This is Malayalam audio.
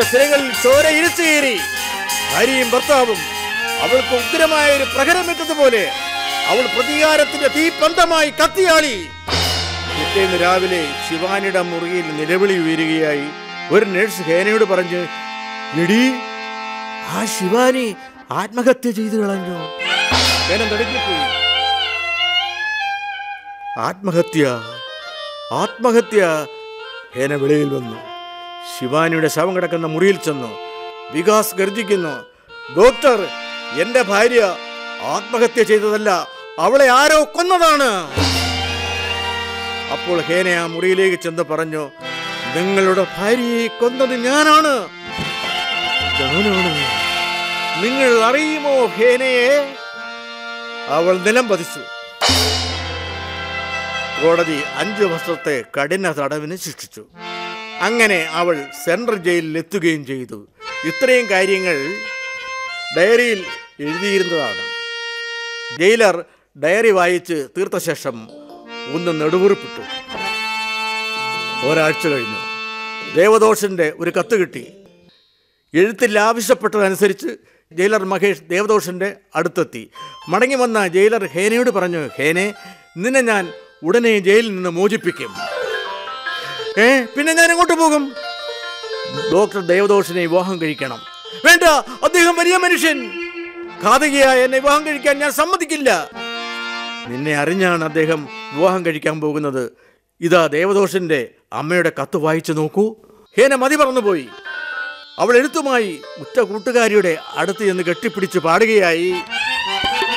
അവളുടെ സിരകളിൽ ചോര ഇരച്ചുകയറി ഭാര്യയും ഭർത്താവും അവൾക്ക് ഉഗ്രമായ ഒരു പ്രഹരമേറ്റതുപോലെ അവൾ പ്രതികാരത്തിന്റെ തീപ്പന്തമായി കത്തിയാളി പിറ്റേന്ന് രാവിലെ ശിവാനിയുടെ മുറിയിൽ നിലവിളി ഉയരുകയായി ഒരു നഴ്സ് ഹേനയോട് പറഞ്ഞ് എടി ആ ശിവാനി ആത്മഹത്യ ചെയ്തു കളഞ്ഞു ഹേന നടുങ്ങിപ്പോയി ആത്മഹത്യ ആത്മഹത്യ ഹേന വെളിയിൽ വന്നു ശിവാനിയുടെ ശവം കിടക്കുന്ന മുറിയിൽ ചെന്നു വികാസ് ഗർജിക്കുന്നു ഡോക്ടർ എന്റെ ഭാര്യ ആത്മഹത്യ ചെയ്തതല്ല അവളെ ആരോ കൊന്നതാണ് അപ്പോൾ ഹേന ആ മുറിയിലേക്ക് ചെന്ന് പറഞ്ഞു നിങ്ങളുടെ ഭാര്യയെ കൊന്നത് ഞാനാണ് ഞാനാണ് നിങ്ങൾ അറിയുമോ ഹേനയെ അവൾ നിലം പതിച്ചു കോടതി അഞ്ചു വർഷത്തെ കഠിന തടവിന് ശിക്ഷിച്ചു അങ്ങനെ അവൾ സെൻട്രൽ ജയിലിൽ എത്തുകയും ചെയ്തു ഇത്രയും കാര്യങ്ങൾ ഡയറിയിൽ എഴുതിയിരുന്നതാണ് ജയിലർ ഡയറി വായിച്ച് തീർത്ത ശേഷം ഒന്ന് നെടുവുറിപ്പിട്ടു ഒരാഴ്ച കഴിഞ്ഞു ദേവദോഷന്റെ ഒരു കത്ത് കിട്ടി എഴുത്തിൽ ആവശ്യപ്പെട്ടതനുസരിച്ച് ജയിലർ മഹേഷ് ദേവദോഷന്റെ അടുത്തെത്തി മടങ്ങി വന്ന ജയിലർ ഹേനയോട് പറഞ്ഞു ഹേനെ നിന്നെ ഞാൻ ഉടനെ ജയിലിൽ നിന്ന് മോചിപ്പിക്കും ഏ പിന്നെ ഞാൻ എങ്ങോട്ട് പോകും ഡോക്ടർ ദേവദോഷനെ വിവാഹം കഴിക്കണം വേണ്ട അദ്ദേഹം വലിയ മനുഷ്യൻ ഘാതകിയായ എന്നെ വിവാഹം കഴിക്കാൻ ഞാൻ സമ്മതിക്കില്ല നിന്നെ അറിഞ്ഞാണ് അദ്ദേഹം വിവാഹം കഴിക്കാൻ പോകുന്നത് ഇതാ ദേവദോഷന്റെ അമ്മയുടെ കത്ത് വായിച്ചു നോക്കൂ ഹേന മതി പറന്നുപോയി അവൾ എഴുത്തുമായി ഉറ്റ കൂട്ടുകാരിയുടെ അടുത്ത് ചെന്ന് കെട്ടിപ്പിടിച്ച് പാടുകയായി